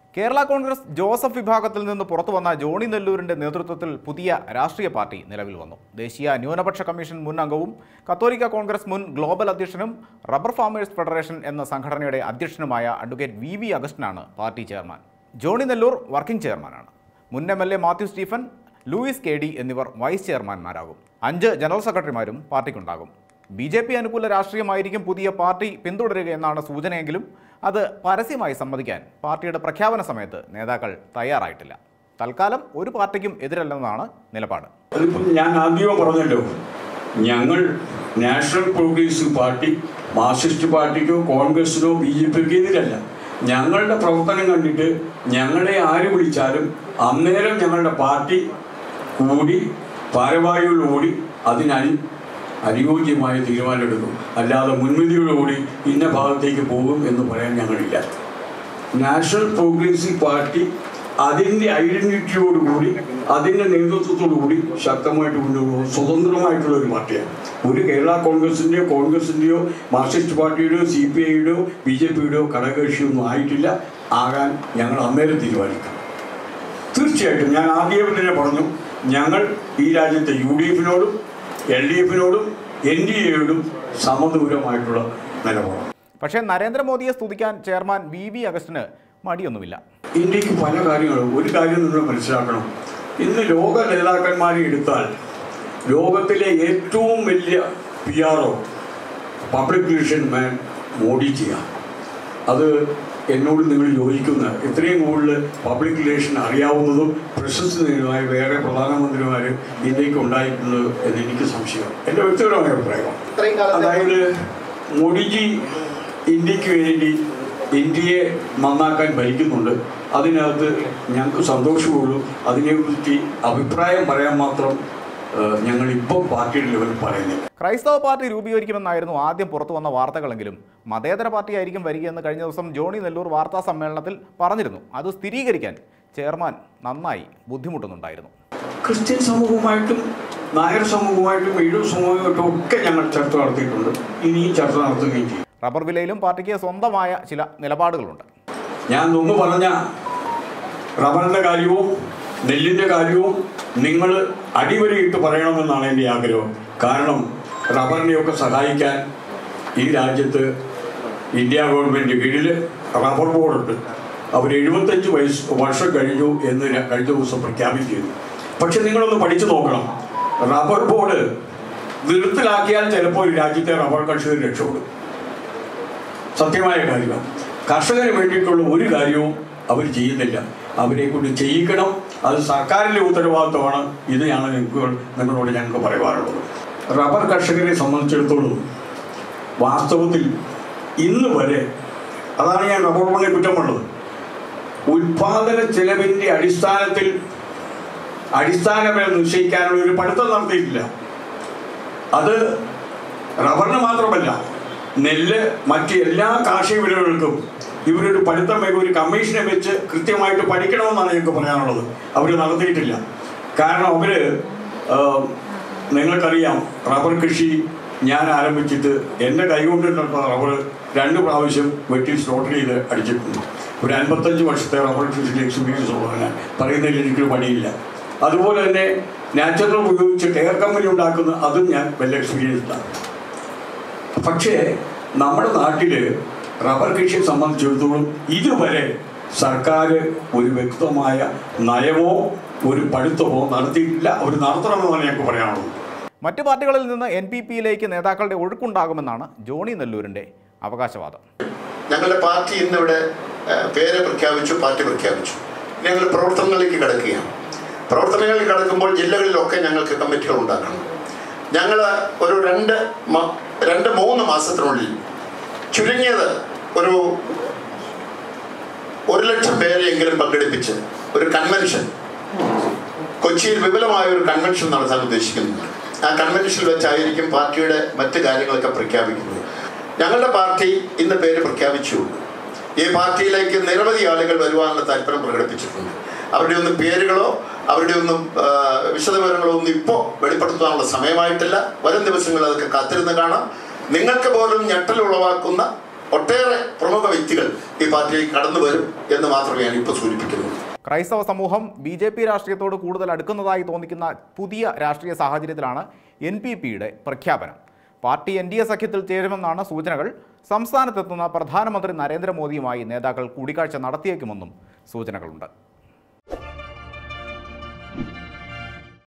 Kerala Congress Joseph വിഭാഗത്തിൽ നിന്ന് പുറത്തു വന്ന ജോണി നെല്ലൂരിന്റെ നേതൃത്വത്തിൽ പുതിയ രാഷ്ട്രീയ പാർട്ടി നിലവിൽ വന്നു ദേശീയ ന്യൂനപക്ഷ കമ്മീഷൻ മുൻ അംഗവും കത്തോലിക്ക കോൺഗ്രസ് മുൻ ഗ്ലോബൽ അധ്യക്ഷനും റബ്ബർ ഫാമേഴ്സ് ഫെഡറേഷൻ എന്ന സംഘടനയുടെ അധ്യക്ഷനുമായ അഡ്വക്കേറ്റ് വി വി അഗസ്റ്റിനാണ് party chairman Johnny Nellore working ചെയർമാനാണ് മുൻ M L A Mathew Stephen Louis K D എന്നിവർ വൈസ് ചെയർമാൻമാരാകും അഞ്ച് ജനറൽ സെക്രട്ടറിമാരും പാർട്ടിക്കുണ്ടാകും ബി ജെ പി അനുകൂല രാഷ്ട്രീയമായിരിക്കും പുതിയ പാർട്ടി പിന്തുടരുകയെന്നാണ് സൂചനയെങ്കിലും അത് പരസ്യമായി സമ്മതിക്കാൻ പാർട്ടിയുടെ പ്രഖ്യാപന സമയത്ത് നേതാക്കൾ തയ്യാറായിട്ടില്ല തൽക്കാലം ഒരു പാർട്ടിക്കും എതിരല്ലെന്നാണ് നിലപാട് അതിപ്പം ഞാൻ ആദ്യമേ പറഞ്ഞല്ലോ ഞങ്ങൾ നാഷണൽ പ്രോഗ്രസീവ് പാർട്ടി മാർക്സിസ്റ്റ് പാർട്ടിക്കോ കോൺഗ്രസിനോ ബി ജെ പിക്കോ എതിരല്ല ഞങ്ങളുടെ പ്രവർത്തനം കണ്ടിട്ട് ഞങ്ങളെ ആര് വിളിച്ചാലും അന്നേരം ഞങ്ങളുടെ പാർട്ടി കൂടി ഭാരവാഹികളോടി അതിനനുയോജ്യമായ അനുയോജ്യമായ തീരുമാനമെടുക്കും അല്ലാതെ മുൻവിധികളോടി ഇന്ന ഭാഗത്തേക്ക് പോകും എന്ന് പറയാൻ ഞങ്ങളില്ല നാഷണൽ പ്രോഗ്രസീവ് പാർട്ടി അതിൻ്റെ ഐഡന്റിറ്റിയോടുകൂടി അതിൻ്റെ നേതൃത്വത്തോടുകൂടി ശക്തമായിട്ട് കൊണ്ടുപോകും സ്വതന്ത്രമായിട്ടുള്ള ഒരു പാർട്ടിയാണ് ഒരു കേരള കോൺഗ്രസിൻ്റെയോ കോൺഗ്രസിൻ്റെയോ മാർക്സിസ്റ്റ് പാർട്ടിയുടെയോ സി പി ഐയുടെയോ ബി ജെ പിയുടെയോ ഘടകകക്ഷിയൊന്നും ആയിട്ടില്ല ആകാൻ ഞങ്ങൾ അന്നേരം തീരുമാനിക്കും തീർച്ചയായിട്ടും ഞാൻ ആദ്യം തന്നെ പറഞ്ഞു ഞങ്ങൾ ഈ രാജ്യത്തെ യു ഡി എഫിനോടും എൽ ഡി എഫിനോടും എൻ ഡി എയോടും സമദൂരമായിട്ടുള്ള നിലപാടാണ് പക്ഷേ നരേന്ദ്രമോദിയെ സ്തുതിക്കാൻ ചെയർമാൻ വി വി അഗസ്റ്റിന് മടിയൊന്നുമില്ല ഇന്ത്യക്ക് പല കാര്യങ്ങളും ഒരു കാര്യം നിങ്ങൾ മനസ്സിലാക്കണം ഇന്ന് ലോക നേതാക്കന്മാരെ എടുത്താൽ ലോകത്തിലെ ഏറ്റവും വലിയ P R O public relation man മോഡിജിയാണ് അത് എന്നോട് നിങ്ങൾ യോജിക്കുന്ന ഇത്രയും കൂടുതൽ പബ്ലിക് റിലേഷൻ അറിയാവുന്നതും പ്രശസ്തി നേടിയതുമായ വേറെ പ്രധാനമന്ത്രിമാർ ഇന്ത്യക്ക് ഉണ്ടായിട്ടുണ്ട് എന്ന് എനിക്ക് സംശയം എൻ്റെ വ്യക്തിപരമായ അഭിപ്രായം ഇത്രയും കാലത്തെ അതായത് മോഡിജി ഇന്ത്യക്ക് വേണ്ടി ഇന്ത്യയെ നന്നാക്കാൻ ഭരിക്കുന്നുണ്ട് അതിനകത്ത് ഞങ്ങൾക്ക് സന്തോഷമുള്ളൂ അതിനെക്കുറിച്ച് അഭിപ്രായം പറയാൻ മാത്രം ഏഹ്, ഞങ്ങളിപ്പം പാർട്ടിയുടെ ലെവലിൽ പറയുന്നില്ല ക്രൈസ്തവ പാർട്ടി രൂപീകരിക്കുമെന്നായിരുന്നു ആദ്യം പുറത്തു വന്ന വാർത്തകളെങ്കിലും മതേതര പാർട്ടിയായിരിക്കും വരികയെന്ന് കഴിഞ്ഞ ദിവസം ജോണി നെല്ലൂർ വാർത്താ സമ്മേളനത്തിൽ പറഞ്ഞിരുന്നു അത് സ്ഥിരീകരിക്കാൻ ചെയർമാൻ നന്നായി ബുദ്ധിമുട്ടുന്നുണ്ടായിരുന്നു ക്രിസ്ത്യൻ സമൂഹവുമായിട്ടും നായർ സമൂഹവുമായിട്ടും ഈഴവ് സമൂഹവുമായിട്ടും ഒക്കെ ഞങ്ങൾ ചർച്ച നടത്തിയിട്ടുണ്ട് ഇനിയും ചർച്ച നടത്തുകയും ചെയ്യും റബ്ബർ വിലയിലും പാർട്ടിക്ക് സ്വന്തമായ ചില നിലപാടുകളുണ്ട് ഞാൻ മുമ്പ് പറഞ്ഞ റബ്ബറിൻ്റെ കാര്യവും നെല്ലിൻ്റെ കാര്യവും നിങ്ങൾ അടിവരയിട്ട് പറയണമെന്നാണ് എൻ്റെ ആഗ്രഹം കാരണം റബ്ബറിനെയൊക്കെ സഹായിക്കാൻ ഈ രാജ്യത്ത് ഇന്ത്യ ഗവൺമെൻറ് കീഴിൽ റബ്ബർ ബോർഡുണ്ട് അവർ എഴുപത്തഞ്ച് വയസ്സ് വർഷം കഴിഞ്ഞു എന്ന് ര- കഴിഞ്ഞ ദിവസം പ്രഖ്യാപിച്ചിരുന്നു പക്ഷെ നിങ്ങളൊന്ന് പഠിച്ചു നോക്കണം റബ്ബർ ബോർഡ് നിർത്തലാക്കിയാൽ ചിലപ്പോൾ ഈ രാജ്യത്തെ റബ്ബർ കർഷകർ രക്ഷപ്പെടും സത്യമായ കാര്യമാണ് കർഷകന് വേണ്ടിയിട്ടുള്ള ഒരു കാര്യവും അവർ ചെയ്യുന്നില്ല അവരെ കൊണ്ട് ചെയ്യിക്കണം അത് സർക്കാരിൻ്റെ ഉത്തരവാദിത്വമാണ് ഇത് ഞാൻ നിങ്ങൾക്ക് നിങ്ങളോട് ഞങ്ങൾക്ക് പറയുവാനുള്ളത് റബ്ബർ കർഷകരെ സംബന്ധിച്ചിടത്തോളം വാസ്തവത്തിൽ ഇന്ന് വരെ അതാണ് ഞാൻ റബ്ബർ ബോർഡിനെ കുറ്റം പറഞ്ഞത് ഉൽപാദന ചെലവിൻ്റെ അടിസ്ഥാനത്തിൽ അടിസ്ഥാന വില നിശ്ചയിക്കാനുള്ള ഒരു പഠിത്തം നടത്തിയിട്ടില്ല അത് റബ്ബറിന് മാത്രമല്ല നെല്ല് മറ്റ് എല്ലാ കാർഷിക വിളകൾക്കും ഇവരൊരു പഠിത്തം വെച്ച് ഒരു കമ്മീഷനെ വെച്ച് കൃത്യമായിട്ട് പഠിക്കണമെന്നാണ് ഞങ്ങൾക്ക് പറയാനുള്ളത് അവർ നടത്തിയിട്ടില്ല കാരണം അവർ നിങ്ങൾക്കറിയാം റബ്ബർ കൃഷി ഞാൻ ആരംഭിച്ചിട്ട് എൻ്റെ കൈകൊണ്ടിട്ടുള്ള റബ്ബർ രണ്ട് പ്രാവശ്യം വെട്ടി സ്ലോട്ടർ ചെയ്ത് അടിച്ചിട്ടുണ്ട് ഒരു അൻപത്തഞ്ച് വർഷത്തെ റബ്ബർ കൃഷിയിൽ എക്സ്പീരിയൻസ് ഉള്ളതിന് പറയുന്നതിൽ എനിക്കൊരു മടിയില്ല അതുപോലെ തന്നെ നാച്ചുറൽ ഉപയോഗിച്ച് കെയർ കമ്പനി ഉണ്ടാക്കുന്ന അതും ഞാൻ വലിയ എക്സ്പീരിയൻസ് ഇല്ല പക്ഷേ നമ്മുടെ നാട്ടിൽ റബ്ബർ കൃഷിയെ സംബന്ധിച്ചിടത്തോളം ഇതുവരെ സർക്കാർ ഒരു വ്യക്തമായ നയമോ ഒരു പഠിത്തമോ നടത്തിയിട്ടില്ല അവർ നടത്തണമെന്നാണ് ഞങ്ങൾക്ക് പറയാനുള്ളത് മറ്റു പാർട്ടികളിൽ നിന്ന് എൻ പി പിയിലേക്ക് നേതാക്കളുടെ ഒഴുക്കുണ്ടാകുമെന്നാണ് ജോണി നെല്ലൂരിന്റെ അവകാശവാദം ഞങ്ങളുടെ പാർട്ടി ഇന്നിവിടെ ഏഹ്, പേര് പ്രഖ്യാപിച്ചു പാർട്ടി പ്രഖ്യാപിച്ചു ഞങ്ങൾ പ്രവർത്തനങ്ങളിലേക്ക് കിടക്കുകയാണ് പ്രവർത്തനങ്ങളിൽ കിടക്കുമ്പോൾ ജില്ലകളിലൊക്കെ ഞങ്ങൾക്ക് കമ്മിറ്റികൾ ഉണ്ടാക്കണം ഞങ്ങൾ ഒരു രണ്ട് മ- രണ്ട് മൂന്ന് മാസത്തിനുള്ളിൽ ചുരുങ്ങിയത് ഒരു ഒരു ലക്ഷം പേരെയെങ്കിലും പങ്കെടുപ്പിച്ച് ഒരു കൺവെൻഷൻ കൊച്ചിയിൽ വിപുലമായ ഒരു കൺവെൻഷൻ നടത്താൻ ഉദ്ദേശിക്കുന്നു ആ കൺവെൻഷനിൽ വെച്ചായിരിക്കും പാർട്ടിയുടെ മറ്റ് കാര്യങ്ങളൊക്കെ പ്രഖ്യാപിക്കുന്നത് ഞങ്ങളുടെ പാർട്ടി ഇന്ന് പേര് പ്രഖ്യാപിച്ചു ഈ പാർട്ടിയിലേക്ക് നിരവധി ആളുകൾ വരുവാനുള്ള താല്പര്യം പ്രകടിപ്പിച്ചിട്ടുണ്ട് അവരുടെ ഒന്നും പേരുകളോ അവരുടെ ഒന്നും ആ, വിശദവിവരങ്ങളോ ഒന്നും ഇപ്പോൾ വെളിപ്പെടുത്താനുള്ള സമയമായിട്ടില്ല വരും ദിവസങ്ങളിൽ അതൊക്കെ കാത്തിരുന്ന് കാണാം നിങ്ങൾക്ക് പോലും ഞെട്ടൽ ഉളവാക്കുന്ന ഒട്ടേറെ പ്രമുഖ വ്യക്തികൾ ഈ പാർട്ടിയിൽ കടന്നു വരും എന്ന് മാത്രമേ ഞാൻ ഇപ്പോൾ സൂചിപ്പിക്കുന്നുള്ളൂ ക്രൈസ്തവ സമൂഹം ബി ജെ പി രാഷ്ട്രീയത്തോട് കൂടുതൽ അടുക്കുന്നതായി തോന്നിക്കുന്ന പുതിയ രാഷ്ട്രീയ സാഹചര്യത്തിലാണ് എൻ പി പിയുടെ പ്രഖ്യാപനം പാർട്ടി എൻ ഡി എ സഖ്യത്തിൽ ചേരുമെന്നാണ് സൂചനകൾ സംസ്ഥാനത്തെത്തുന്ന പ്രധാനമന്ത്രി നരേന്ദ്രമോദിയുമായി നേതാക്കൾ കൂടിക്കാഴ്ച നടത്തിയേക്കുമെന്നും സൂചനകളുണ്ട്